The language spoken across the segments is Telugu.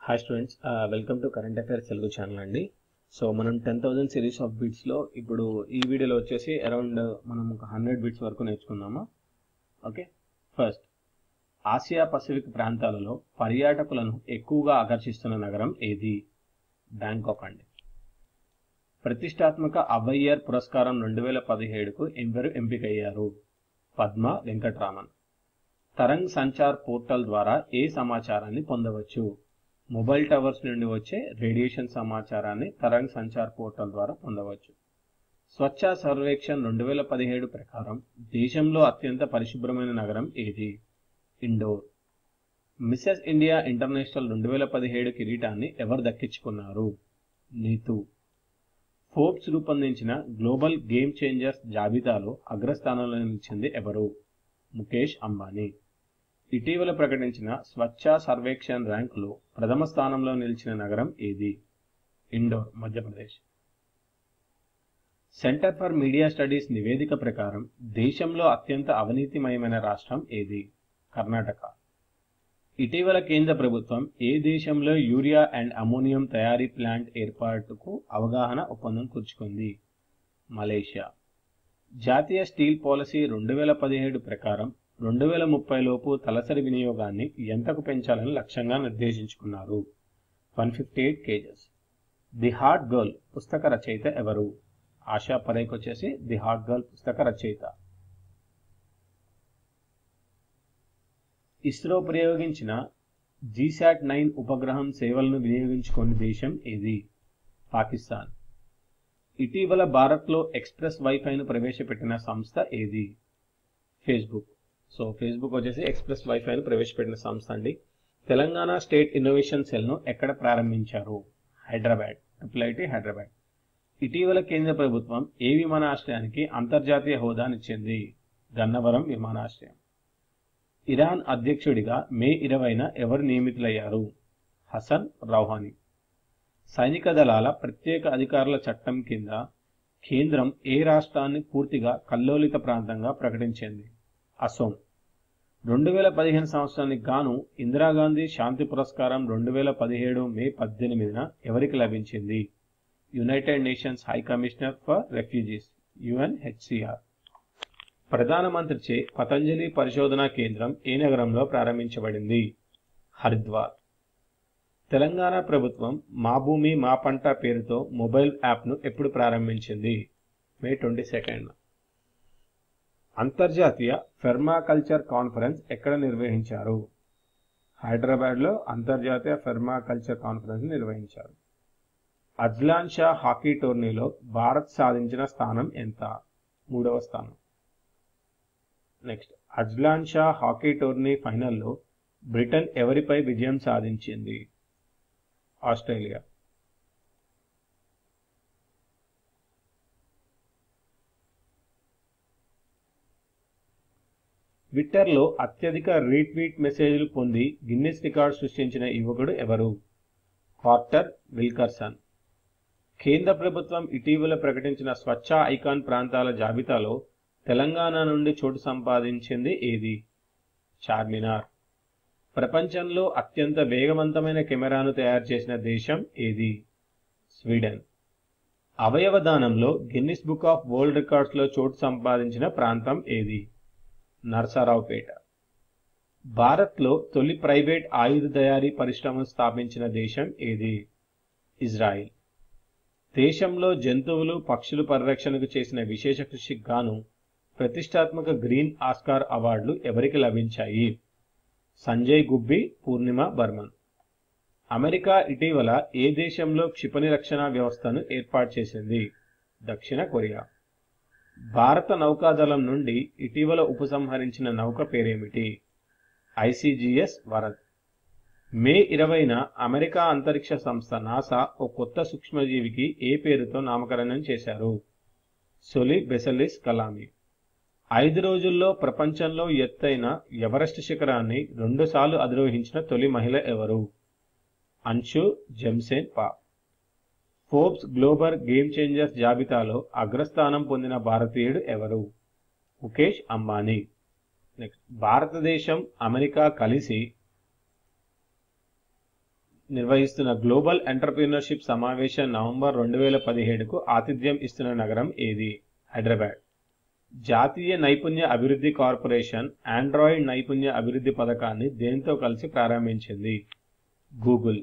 hi students welcome to current affairs Telugu channel అండి సో మనం టెన్ థౌజండ్ సిరీస్ ఆఫ్ బిట్స్లో ఇప్పుడు ఈ వీడియోలో వచ్చేసి అరౌండ్ మనం ఒక హండ్రెడ్ బిట్స్ వరకు నేర్చుకుందాము ఓకే ఫస్ట్ ఆసియా పసిఫిక్ ప్రాంతాలలో పర్యాటకులను ఎక్కువగా ఆకర్షిస్తున్న నగరం ఏది బ్యాంకాక్ అండి ప్రతిష్టాత్మక అవయ్యర్ పురస్కారం రెండు వేల పదిహేడుకు ఎవరు ఎంపికయ్యారు పద్మ వెంకట్రామన్ తరంగ్ సంచార్ పోర్టల్ ద్వారా ఏ సమాచారాన్ని పొందవచ్చు మొబైల్ టవర్స్ నుండి వచ్చే రేడియేషన్ సమాచారాన్ని తరంగ్ సంచార్ పోర్టల్ ద్వారా పొందవచ్చు స్వచ్ఛ సర్వేక్షణ్ రెండు వేల పదిహేడు ప్రకారం దేశంలో అత్యంత పరిశుభ్రమైన నగరం ఏది ఇండోర్ మిస్సెస్ ఇండియా ఇంటర్నేషనల్ రెండు వేల పదిహేడు కిరీటాన్ని ఎవరు దక్కించుకున్నారు నీతు ఫోర్బ్స్ రూపొందించిన గ్లోబల్ గేమ్ చేంజర్స్ జాబితాలో అగ్రస్థానంలో నిలిచింది ఎవరు ముఖేష్ అంబానీ ఇటీవల ప్రకటించిన స్వచ్ఛ సర్వేక్షణ్ ర్యాంకులో ప్రథమ స్థానంలో నిలిచిన నగరం ఏది Indore Madhya Pradesh centre for media studies నివేదిక ప్రకారం దేశంలో అత్యంత అవినీతిమయమైన రాష్ట్రం ఏది కర్ణాటక ఇటీవల కేంద్ర ప్రభుత్వం ఏ దేశంలో యూరియా అండ్ అమోనియం తయారీ ప్లాంట్ ఏర్పాటుకు అవగాహన ఒప్పందం కూర్చుకుంది మలేషియా జాతీయ స్టీల్ పాలసీ రెండు వేల పదిహేడు ప్రకారం రెండు వేల ముప్పై లోపు తలసరి వినియోగాన్ని ఎంతకు పెంచాలని లక్ష్యంగా నిర్దేశించుకున్నారు one fifty eight cages the heart girl పుస్తక రచయిత ఎవరు ఆశా పరేఖ్ వచ్చేసి ది హార్ట్ గర్ల్ పుస్తక రచయిత ఇస్రో ప్రయోగించిన జీశాట్ నైన్ ఉపగ్రహం సేవలను వినియోగించుకుని దేశం ఏది పాకిస్తాన్ ఇటీవల భారత్లో ఎక్స్ప్రెస్ వైఫైను ప్రవేశపెట్టిన సంస్థ ఏది ఫేస్బుక్ సో ఫేస్బుక్ వచ్చేసి ఎక్స్ప్రెస్ వైఫైను ప్రవేశపెట్టిన సంస్థ అండి తెలంగాణ స్టేట్ ఇన్నోవేషన్ సెల్ను ఎక్కడ ప్రారంభించారు హైదరాబాద్ ట్రిపుల్ ఐటీ హైదరాబాద్ ఇటీవల కేంద్ర ప్రభుత్వం ఏ విమానాశ్రయానికి అంతర్జాతీయ హోదానిచ్చింది గన్నవరం విమానాశ్రయం ఇరాన్ అధ్యక్షుడిగా మే ఇరవైన ఎవరు నియమితులయ్యారు హసన్ రౌహానీ సైనిక దళాల ప్రత్యేక అధికారుల చట్టం కింద కేంద్రం ఏ రాష్ట్రాన్ని పూర్తిగా కల్లోలిత ప్రాంతంగా ప్రకటించింది అసోం రెండు వేల పదిహేను సంవత్సరానికి గాను ఇందిరాగాంధీ శాంతి పురస్కారం రెండు వేల పదిహేడు మే పద్దెనిమిదిన ఎవరికి లభించింది United Nations High Commissioner for Refugees UNHCR ప్రధానమంత్రిచే పతంజలి పరిశోధనా కేంద్రం ఏ నగరంలో ప్రారంభించబడింది హరిద్వార్ తెలంగాణ ప్రభుత్వం మా భూమి మా పంట పేరుతో మొబైల్ యాప్ను ఎప్పుడు ప్రారంభించింది మే ట్వంటీ సెకండ్ అంతర్జాతీయ ఫెర్మాకల్చర్ కాన్ఫరెన్స్ ఎక్కడ నిర్వహించారు హైదరాబాద్లో అంతర్జాతీయ ఫెర్మాకల్చర్ కాన్ఫరెన్స్ నిర్వహించారు అజ్లాన్ షా హాకీ టోర్నీలో భారత్ సాధించిన స్థానం ఎంత మూడవ స్థానం next Azlan Shah hockey tourney ఫైనల్లో బ్రిటన్ ఎవరిపై విజయం సాధించింది ఆస్ట్రేలియా ట్విట్టర్లో అత్యధిక రీట్వీట్ మెసేజ్లు పొంది గిన్నెస్ రికార్డ్ సృష్టించిన యువకుడు ఎవరు కార్టర్ విల్కర్సన్ కేంద్ర ప్రభుత్వం ఇటీవల ప్రకటించిన స్వచ్ఛ ఐకాన్ ప్రాంతాల జాబితాలో తెలంగాణ నుండి చోటు సంపాదించింది ఏది చార్మినార్ ప్రపంచంలో అత్యంత వేగవంతమైన కెమెరాను తయారు చేసిన దేశం ఏది స్వీడన్ అవయవ దానంలో గిన్నిస్ బుక్ ఆఫ్ వరల్డ్ రికార్డ్స్లో చోటు సంపాదించిన ప్రాంతం ఏది నర్సారావుపేట భారత్లో తొలి ప్రైవేట్ ఆయుధ తయారీ పరిశ్రమను స్థాపించిన దేశం ఏది ఇజ్రాయిల్ దేశంలో జంతువులు పక్షుల పరిరక్షణకు చేసిన విశేష కృషికి గాను ప్రతిష్టాత్మక గ్రీన్ ఆస్కార్ అవార్డులు ఎవరికి లభించాయి సంజయ్ గుబ్బి పూర్ణిమ బర్మన్ అమెరికా ఇటీవల ఏ దేశంలో క్షిపణి రక్షణ వ్యవస్థను ఏర్పాటు చేసింది దక్షిణ కొరియా భారత నౌకాదళం నుండి ఇటీవల ఉపసంహరించిన నౌక పేరేమిటి ఐసీజీఎస్ వరద్ మే ఇరవైన అమెరికా అంతరిక్ష సంస్థ నాసా ఓ కొత్త సూక్ష్మజీవికి ఏ పేరుతో నామకరణం చేశారు సొలి బెసలిస్ కలామి ఐదు రోజుల్లో ప్రపంచంలో ఎత్తైన ఎవరెస్ట్ శిఖరాన్ని రెండుసార్లు అధిరోహించిన తొలి మహిళ ఎవరు అన్షు జెమ్సేన్ పా ఫోర్బ్స్ గ్లోబల్ గేమ్ చేంజర్స్ జాబితాలో అగ్రస్థానం పొందిన భారతీయుడు ఎవరు ముఖేష్ అంబానీ నెక్స్ట్ భారతదేశం అమెరికా కలిసి నిర్వహిస్తున్న గ్లోబల్ ఎంటర్ప్రీనర్షిప్ సమావేశం నవంబర్ రెండు వేల పదిహేడుకు ఆతిథ్యం ఇస్తున్న నగరం ఏది హైదరాబాద్ జాతీయ నైపుణ్య అభివృద్ధి కార్పొరేషన్ ఆండ్రాయిడ్ నైపుణ్య అభివృద్ధి పథకాన్ని దేనితో కలిసి ప్రారంభించింది గూగుల్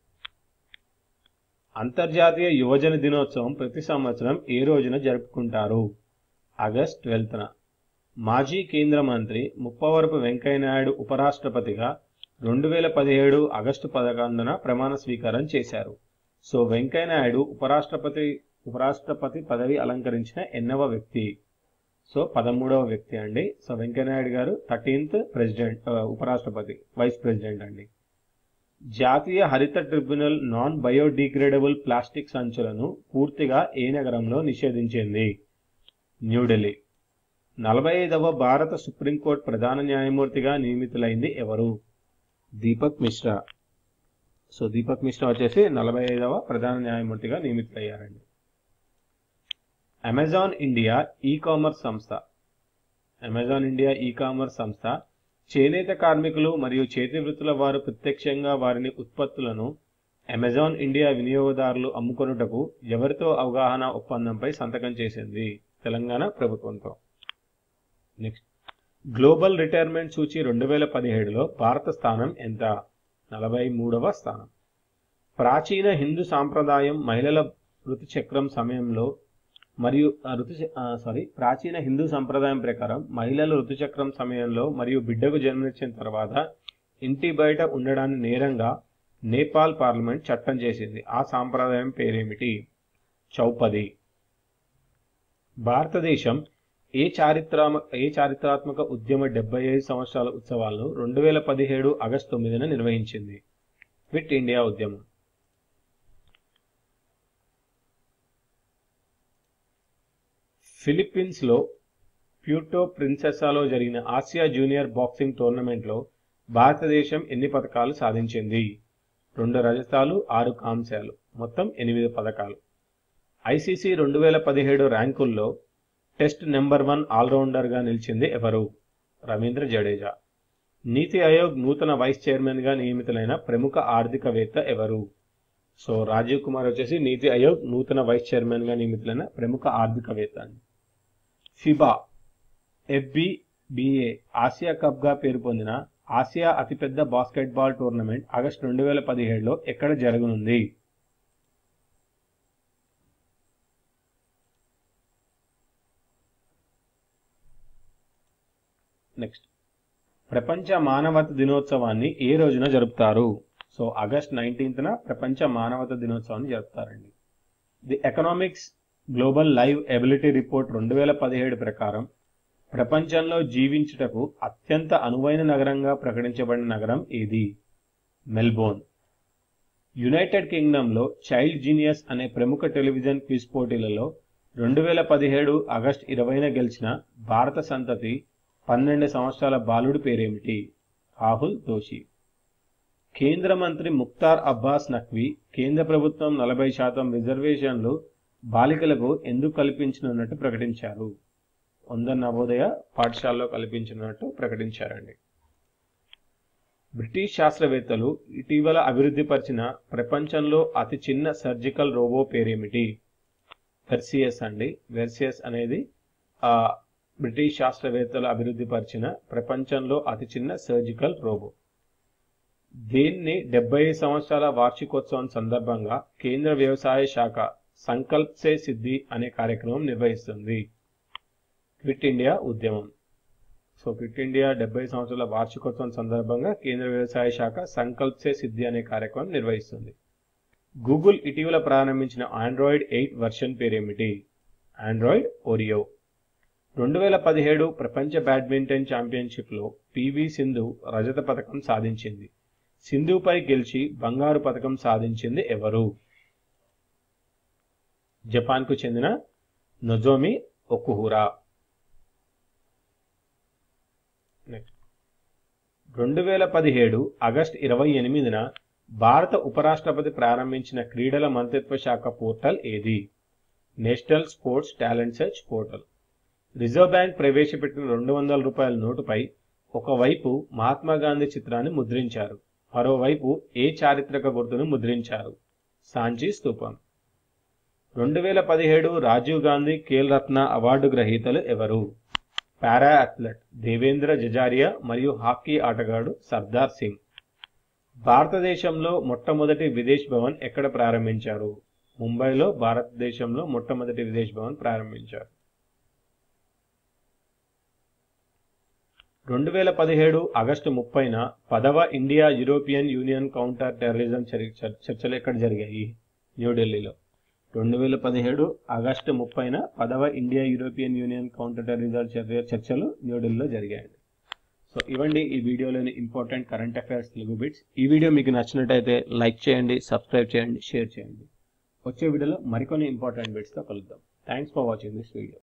అంతర్జాతీయ యువజన దినోత్సవం ప్రతి సంవత్సరం ఏ రోజున జరుపుకుంటారు ఆగస్ట్ ట్వెల్త్న మాజీ కేంద్ర మంత్రి ముప్పవరపు వెంకయ్యనాయుడు ఉపరాష్ట్రపతిగా రెండు వేల పదిహేడు ఆగస్టు పదకొండున ప్రమాణ స్వీకారం చేశారు సో వెంకయ్యనాయుడు ఉపరాష్ట్రపతి ఉపరాష్ట్రపతి పదవి అలంకరించిన ఎన్నవ వ్యక్తి సో పదమూడవ వ్యక్తి అండి సో వెంకయ్యనాయుడు గారు థర్టీన్త్ ప్రెసిడెంట్ ఆ, ఉపరాష్ట్రపతి వైస్ ప్రెసిడెంట్ అండి జాతీయ హరిత ట్రిబ్యునల్ నాన్ బయోడిగ్రేడబుల్ ప్లాస్టిక్ సంచులను పూర్తిగా ఏ నగరంలో నిషేధించింది న్యూఢిల్లీ నలభై ఐదవ భారత సుప్రీంకోర్టు ప్రధాన న్యాయమూర్తిగా నియమితులైంది ఎవరు దీపక్ మిశ్రా సో దీపక్ మిశ్రా వచ్చేసి నలభై ఐదవ ప్రధాన న్యాయమూర్తిగా నియమితులయ్యారండి అమెజాన్ ఇండియా ఈ కామర్స్ సంస్థ అమెజాన్ ఇండియా ఈ కామర్స్ సంస్థ చేనేత కార్మికులు మరియు చేతి వృత్తుల వారు ప్రత్యక్షంగా వారిని ఉత్పత్తులను అమెజాన్ ఇండియా వినియోగదారులు అమ్ముకొనుటకు ఎవరితో అవగాహన ఒప్పందంపై సంతకం చేసింది తెలంగాణ ప్రభుత్వంతో నెక్స్ట్ గ్లోబల్ రిటైర్మెంట్ సూచి రెండు వేల పదిహేడులో భారత స్థానం ఎంత నలభై మూడవ స్థానం ప్రాచీన హిందూ సాంప్రదాయం మహిళల ఋతుచక్రం సమయంలో మరియు ఆ, ఋతు సారీ ప్రాచీన హిందూ సంప్రదాయం ప్రకారం మహిళలు ఋతుచక్రం సమయంలో మరియు బిడ్డకు జన్మనిచ్చిన తర్వాత ఇంటి బయట ఉండడాన్ని నేరంగా నేపాల్ పార్లమెంట్ చట్టం చేసింది ఆ సాంప్రదాయం పేరేమిటి చౌపది భారతదేశం ఏ చారిత్రామ ఏ చారిత్రాత్మక ఉద్యమ డెబ్బై ఐదు సంవత్సరాల ఉత్సవాలను రెండు వేల పదిహేడు ఆగస్టు తొమ్మిదిన నిర్వహించింది క్విట్ ఇండియా ఉద్యమం ఫిలిప్పీన్స్లో ప్యూటో ప్రిన్సెసాలో జరిగిన ఆసియా జూనియర్ బాక్సింగ్ టోర్నమెంట్లో భారతదేశం ఎన్ని పథకాలు సాధించింది రెండు రజతాలు ఆరు కాంస్యాలు మొత్తం ఎనిమిది పథకాలు ఐసీసీ రెండు వేల పదిహేడు ర్యాంకుల్లో టెస్ట్ నెంబర్ వన్ ఆల్రౌండర్గా నిలిచింది ఎవరు రవీంద్ర జడేజా నీతి ఆయోగ్ నూతన వైస్ చైర్మన్గా నియమితులైన ప్రముఖ ఆర్థికవేత్త ఎవరు సో రాజీవ్ కుమార్ వచ్చేసి నీతి ఆయోగ్ నూతన వైస్ చైర్మన్గా నియమితులైన ప్రముఖ ఆర్థికవేత్త అండి ఫిబా ఎఫ్బిబిఏ ఆసియా కప్గా పేరు పొందిన ఆసియా అతిపెద్ద బాస్కెట్బాల్ టోర్నమెంట్ ఆగస్టు రెండు వేల పదిహేడులో ఎక్కడ జరగనుంది నెక్స్ట్ ప్రపంచ మానవత దినోత్సవాన్ని ఏ రోజున జరుపుతారు సో ఆగస్ట్ నైన్టీన్త్న ప్రపంచ మానవత దినోత్సవాన్ని జరుపుతారండి the economics global liveability report రెండు వేల పదిహేడు ప్రకారం ప్రపంచంలో జీవించుటకు అత్యంత అనువైన నగరంగా ప్రకటించబడిన నగరం ఏది మెల్బోర్న్ యునైటెడ్ కింగ్డమ్లో చైల్డ్ జీనియస్ అనే ప్రముఖ టెలివిజన్ క్విజ్ పోటీలలో రెండు వేల పదిహేడు ఆగస్ట్ ఇరవైన గెలిచిన భారత సంతతి పన్నెండు సంవత్సరాల బాలుడి పేరేమిటి రాహుల్ దోషి కేంద్ర మంత్రి ముక్తార్ అబ్బాస్ నఖ్వీ కేంద్ర ప్రభుత్వం నలభై శాతం రిజర్వేషన్లు బాలికలకు ఎందుకు కల్పించనున్నట్టు ప్రకటించారు వంద నవోదయ పాఠశాలలో కల్పించినట్టు ప్రకటించారండి బ్రిటిష్ శాస్త్రవేత్తలు ఇటీవల అభివృద్ధి పరిచిన ప్రపంచంలో అతి చిన్న సర్జికల్ రోబో పేరేమిటి వెర్సియస్ అండి వెర్సియస్ అనేది ఆ బ్రిటిష్ శాస్త్రవేత్తలు అభివృద్ధి పరిచిన ప్రపంచంలో అతి చిన్న సర్జికల్ రోబో దీన్ని డెబ్బై సంవత్సరాల వార్షికోత్సవం సందర్భంగా కేంద్ర వ్యవసాయ శాఖ సంకల్ప్ సే సిద్ధి అనే కార్యక్రమం నిర్వహిస్తుంది క్విట్ ఇండియా ఉద్యమం సో క్విట్ ఇండియా డెబ్బై సంవత్సరాల వార్షికోత్సవం సందర్భంగా కేంద్ర వ్యవసాయ శాఖ సంకల్ప్ సే సిద్ధి అనే కార్యక్రమం నిర్వహిస్తుంది గూగుల్ ఇటీవల ప్రారంభించిన ఆండ్రాయిడ్ ఎయిట్ వర్షన్ పేరేమిటి ఆండ్రాయిడ్ ఓరియో రెండు వేల పదిహేడు ప్రపంచ బ్యాడ్మింటన్ ఛాంపియన్షిప్లో పివి సింధు రజత పథకం సాధించింది సింధుపై గెలిచి బంగారు పథకం సాధించింది ఎవరు జపాన్కు చెందిన నొజోమి ఒకుహురా రెండు వేల పదిహేడు ఆగస్ట్ ఇరవై ఎనిమిదిన భారత ఉపరాష్ట్రపతి ప్రారంభించిన క్రీడల మంత్రిత్వ శాఖ పోర్టల్ ఏది national sports talent search portal reserve bank ప్రవేశపెట్టిన రెండు వందల రూపాయల నోటుపై ఒకవైపు మహాత్మా గాంధీ చిత్రాన్ని ముద్రించారు మరోవైపు ఏ చారిత్రక గుర్తును ముద్రించారు సాంచి స్తూపం రెండు వేల పదిహేడు రాజీవ్ గాంధీ ఖేల్ రత్న అవార్డు గ్రహీతలు ఎవరు పారా అథ్లెట్ దేవేంద్ర జజారియా మరియు హాకీ ఆటగాడు సర్దార్ సింగ్ భారతదేశంలో మొట్టమొదటి విదేశ్ భవన్ ఎక్కడ ప్రారంభించారు ముంబైలో భారతదేశంలో మొట్టమొదటి విదేశ్ భవన్ ప్రారంభించారు రెండు వేల పదిహేడు ఆగస్టు ముప్పైన పదవ India European Union counter terrorism చర్చలు ఎక్కడ జరిగాయి న్యూఢిల్లీలో రెండు వేల పదిహేడు ఆగస్టు ముప్పైన పదవ India European Union counter terrorism చర్చలు న్యూఢిల్లీలో జరిగాయండి సో ఇవ్వండి ఈ వీడియోలోని important current affairs Telugu bits ఈ వీడియో మీకు నచ్చినట్టయితే లైక్ చేయండి సబ్స్క్రైబ్ చేయండి షేర్ చేయండి వచ్చే వీడియోలో మరికొన్ని ఇంపార్టెంట్ బిట్స్తో కలుద్దాం thanks for watching this video